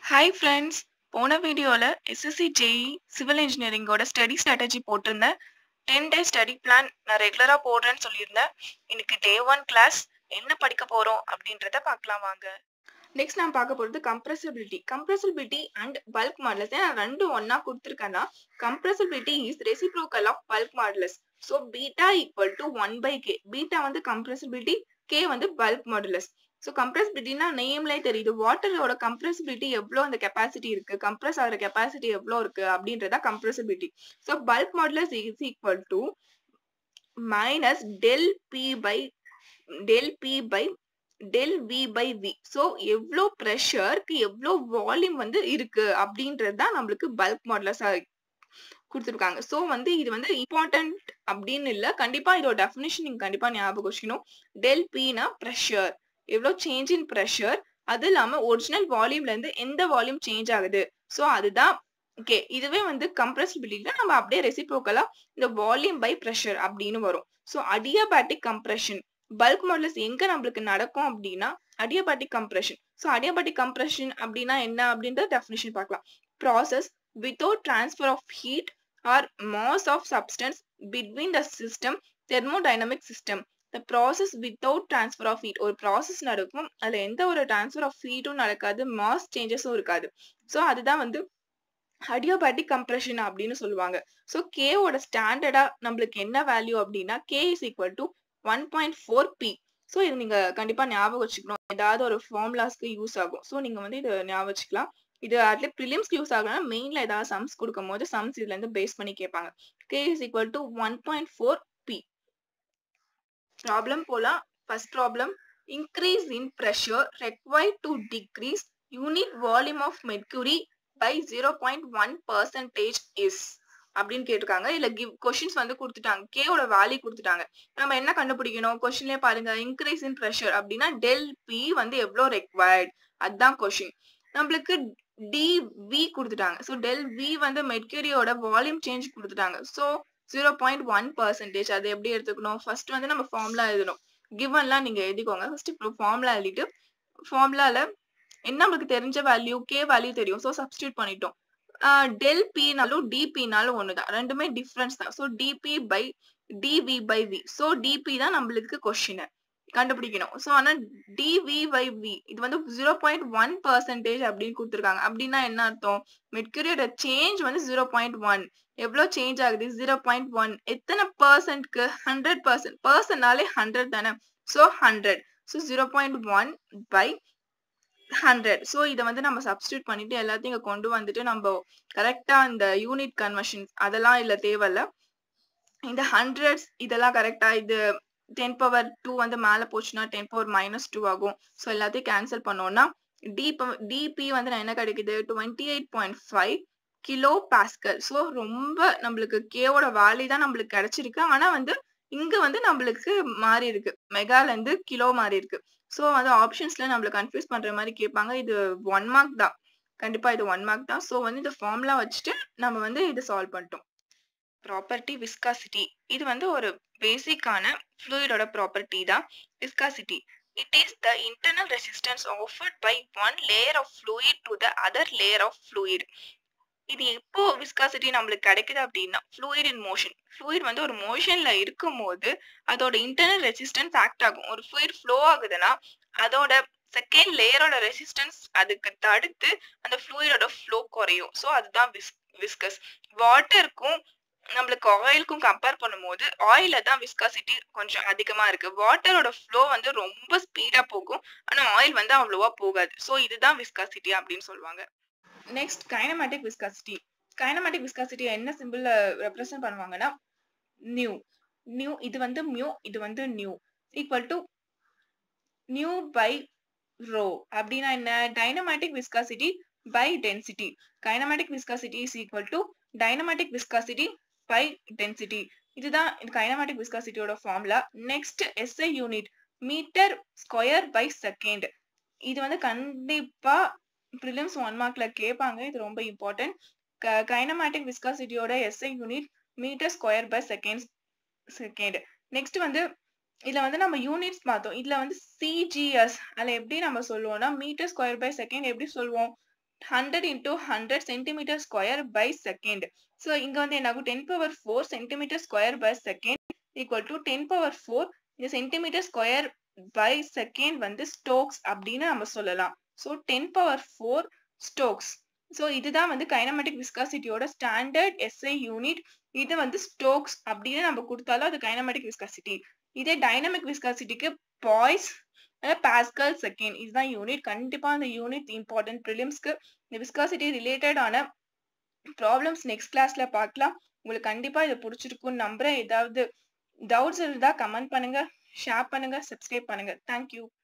hi friends போன வீடியோவில் SSC JE civil இன்ஜினியரிங்கோட ஸ்டடி ஸ்ட்ராட்டஜி போட்டிருந்தேன் டென் டே ஸ்டடி பிளான் நான் ரெகுலராக போடுறேன்னு சொல்லியிருந்தேன் இன்னைக்கு டே ஒன் கிளாஸ் என்ன படிக்க போகிறோம் அப்படின்றத பார்க்கலாம் வாங்க நெக்ஸ்ட் நான் பார்க்க போகிறது compressibility compressibility and bulk modulus நான் ரெண்டும் ஒன்றா கொடுத்துருக்கேன்னா compressibility is reciprocal of bulk modulus so beta equal to one by K beta வந்து கம்ப்ரெசிபிலிட்டி கே வந்து பல்க் மாடுலஸ் ஸோ கம்ப்ரெசிபிலிட்டினா நேம்லேயே தெரியுது வாட்டரோட கம்ப்ரெசிபிலிட்டி எவ்வளோ அந்த கெப்பாசிட்டி இருக்கு கம்ப்ரெஸ் ஆகிற கெப்பாசிட்டி எவ்வளோ இருக்கு அப்படின்றதா compressibility so bulk modulus is equal to minus del P by del P by del V by V so எவ்வளோ ப்ரெஷருக்கு எவ்வளோ வால்யூம் வந்து இருக்கு அப்படின்றது தான் நம்மளுக்கு பல்க் மாடலஸ் கொடுத்துருக்காங்க ஸோ வந்து இது வந்து இம்பார்ட்டன்ட் அப்படின்னு இல்லை கண்டிப்பா இதோட டெஃபினேஷன் நீங்க கண்டிப்பா ஞாபகம் வச்சுக்கணும் டெல் பினா ப்ரெஷர் எவ்வளோ சேஞ்ச் இன் ப்ரெஷர் அது இல்லாம ஒரிஜினல் வால்யூம்ல இருந்து எந்த வால்யூம் சேஞ்ச் ஆகுது ஸோ அதுதான் ஓகே இதுவே வந்து கம்ப்ரெசிபிலிட்டியில நம்ம அப்படியே ரெசிப்ரோக்கலா இந்த வால்யூம் பை ப்ரெஷர் அப்படின்னு வரும் so adiabatic compression bulk modulus எங்க நம்மளுக்கு நடக்கும் அப்படின்னா adiabatic compression so adiabatic compression அப்படின்னா என்ன அப்படின்ற டெஃபினேஷன் பார்க்கலாம் process without transfer of heat or mass of substance between the system thermodynamic system the process without transfer of heat ஒரு process நடக்கும் அதுல எந்த ஒரு டிரான்ஸ்ஃபர் ஆஃப் ஹீட்டும் நடக்காது மாஸ் சேஞ்சஸும் இருக்காது ஸோ அதுதான் வந்து அடியோபேட்டிக் கம்ப்ரெஷன் அப்படின்னு சொல்லுவாங்க ஸோ கேவோட ஸ்டாண்டர்டா நம்மளுக்கு என்ன வேல்யூ அப்படின்னா K is equal to one point four P so இது நீங்க கண்டிப்பா ஞாபகம் வச்சுக்கணும் ஏதாவது ஒரு ஃபார்முலாஸ்க்கு யூஸ் ஆகும் ஸோ நீங்க வந்து இதை ஞாபகம் வச்சுக்கலாம் இது அட்லீஸ்ட் ப்ரிலிம்ஸ்க்கு யூஸ் ஆகுனா மெயின்ல ஏதாவது சம்ஸ் கொடுக்கும் போது சம்ஸ் இதுல இருந்து பேஸ் பண்ணி கேட்பாங்க K is equal to one point four P problem போலாம் first problem increase in pressure required to decrease unit volume of mercury by zero point one percentage is அப்படின்னு கேட்டிருக்காங்க இல்ல கிவ் கொஸ்டின்ஸ் வந்து கொடுத்துட்டாங்க கேவோட வேல்யூ கொடுத்துட்டாங்க நம்ம என்ன கண்டுபிடிக்கணும் கொஸ்டின்லயே பாருங்க இன்க்ரீஸ் இன் ப்ரெஷர் அப்படின்னா டெல் பி வந்து எவ்வளோ ரெக்வயர்ட் அதுதான் கொஸ்டின் நம்மளுக்கு டி வி கொடுத்துட்டாங்க ஸோ டெல் வி வந்து மெர்க்யூரியோட வால்யூம் சேஞ்ச் கொடுத்துட்டாங்க so zero point one percentage அதை எப்படி எடுத்துக்கணும் ஃபர்ஸ்ட் வந்து நம்ம ஃபார்முலா எழுதணும் கிவன்லாம் நீங்க எழுதிக்கோங்க ஃபர்ஸ்ட் இப்போ ஃபார்முலா எழுதிட்டு ஃபார்முலால என்ன நம்மளுக்கு தெரிஞ்ச வேல்யூ கே வேல்யூ தெரியும் ஸோ சப்ஸ்டியூட் பண்ணிட்டோம் டெல் பினாலும் டிபினாலும் ஒண்ணுதான் ரெண்டுமே டிஃப்ரென்ஸ் தான் so D P by D V by V so D P தான் நம்மளுக்கு கொஸ்டின் கண்டுபிடிக்கணும் ஸோ ஆனா டிவி பை வி இது வந்து ஜீரோ பாயிண்ட் ஒன் பர்சன்டேஜ் அப்படின்னு கொடுத்துருக்காங்க அப்படின்னா என்ன அர்த்தம் மெட்கூரியோட சேஞ்ச் வந்து ஜீரோ பாயிண்ட் ஒன் எவ்வளோ சேஞ்ச் ஆகுது ஜீரோ பாயிண்ட் ஒன் எத்தனை பர்சன்ட்க்கு ஹண்ட்ரட் பர்சன்ட் பர்சன்ட்னாலே ஹண்ட்ரட் தானே so hundred so zero point one by hundred so இதை வந்து நம்ம சப்ஸ்டியூட் பண்ணிட்டு எல்லாத்தையும் இங்கே கொண்டு வந்துட்டு நம்ம கரெக்டா இந்த யூனிட் கன்வர்ஷன் அதெல்லாம் இல்லை தேவையில்ல இந்த ஹண்ட்ரட்ஸ் இதெல்லாம் கரெக்டா இது டென் பவர் டூ வந்து மேலே போச்சுன்னா டென் பவர் மைனஸ் டூ ஆகும் ஸோ எல்லாத்தையும் கேன்சல் பண்ணோம்னா டி டிபி வந்து நான் என்ன கிடைக்குது twenty eight point five kilo pascal so ரொம்ப நம்மளுக்கு கேவோட வேல்யூ தான் நம்மளுக்கு கிடைச்சிருக்கு ஆனா வந்து இங்க வந்து நம்மளுக்கு மாறி இருக்கு மெகால இருந்து கிலோ மாறி இருக்கு ஸோ வந்து ஆப்ஷன்ஸ்ல நம்மளுக்கு கன்ஃபியூஸ் பண்ற மாதிரி கேட்பாங்க இது ஒன் மார்க் தான் கண்டிப்பா இது ஒன் மார்க் தான் ஸோ வந்து இந்த ஃபார்முலா வச்சுட்டு நம்ம வந்து இது சால்வ் பண்ணிட்டோம் ப்ராப்பர்ட்டி விஸ்காசிட்டி இது வந்து ஒரு பேசிக்கான ஃப்ளூயிடோட ப்ராப்பர்ட்டி தான் viscosity it is the internal resistance offered by one layer of fluid to the other layer of fluid இது எப்போ விஸ்காசிட்டி நம்மளுக்கு கிடைக்குது அப்படின்னா ஃப்ளூயிட் இன் மோஷன் ஃப்ளூயிட் வந்து ஒரு மோஷன்ல இருக்கும் போது அதோட இன்டர்னல் ரெசிஸ்டன்ஸ் ஆக்ட் ஆகும் ஒரு ஃப்ளூயிட் ஃப்ளோ ஆகுதுன்னா அதோட செகண்ட் லேயரோட ரெசிஸ்டன்ஸ் அதுக்கு தடுத்து அந்த ஃப்ளூயிடோட ஃப்ளோ குறையும் ஸோ அதுதான் விஸ் விஸ்கஸ் வாட்டருக்கும் நம்மளுக்கு ஆயிலுக்கும் கம்பேர் பண்ணும்போது ஆயில தான் விஸ்காசிட்டி கொஞ்சம் அதிகமா இருக்கு வாட்டரோட ஃப்ளோ வந்து ரொம்ப ஸ்பீடா போகும் ஆனா ஆயில் வந்து அவ்வளோவா போகாது ஸோ இதுதான் விஸ்காசிட்டி அப்படின்னு சொல்லுவாங்க next kinematic viscosity kinematic viscosity என்ன சிம்பிள்ல ரெப்ரசென்ட் பண்ணுவாங்கன்னா நியூ நியூ இது வந்து மியூ இது வந்து nu equal to nu by rho அப்படின்னா என்ன dynamic viscosity by density kinematic viscosity is equal to dynamic viscosity by density இதுதான் இந்த கைனமேட்டிக் விஸ்காசிட்டியோட formula next SI unit metre square by second இது வந்து கண்டிப்பா ப்ரிலிம்ஸ் ஒன் மார்க்ல கேட்பாங்க இது ரொம்ப இம்பார்ட்டன்ட் கைனமேட்டிக் விஸ்காசிட்டியோட SI unit metre square by second second next வந்து இதுல வந்து நம்ம யூனிட்ஸ் பார்த்தோம் இதுல வந்து சிஜிஎஸ் அதுல எப்படி நம்ம சொல்லுவோம்னா மீட்டர் ஸ்கொயர் பை செகண்ட் எப்படி சொல்லுவோம் hundred into hundred centimetre square by second so இங்க வந்து என்ன ஆகும் ten power four centimetre square by second equal to ten power four இந்த சென்டிமீட்டர் ஸ்கொயர் பை செகண்ட் வந்து ஸ்டோக்ஸ் அப்படின்னு நம்ம சொல்லலாம் so ten power four stokes so இதுதான் வந்து கைனமெட்டிக் விஸ்காசிட்டியோட ஸ்டாண்டர்ட் எஸ்ஐ யூனிட் இது வந்து ஸ்டோக்ஸ் அப்படின்னு நம்ம கொடுத்தாலும் அது கைனமெட்டிக் விஸ்காசிட்டி இதே டைனமிக் விஸ்காசிட்டிக்கு பாய்ஸ் பாஸ்கல் செகண்ட் இதுதான் யூனிட் கண்டிப்பா அந்த யூனிட் இம்பார்ட்டன்ட் ப்ரிலிம்ஸ்க்கு இந்த விஸ்காசிட்டி ரிலேட்டடான ப்ராப்ளம்ஸ் நெக்ஸ்ட் கிளாஸ்ல பார்க்கலாம் உங்களுக்கு கண்டிப்பா இது பிடிச்சிருக்கும்னு நம்புறேன் ஏதாவது டவுட்ஸ் இருந்தா கமெண்ட் பண்ணுங்க ஷேர் பண்ணுங்க சப்ஸ்கிரைப் பண்ணுங்க தேங்க்யூ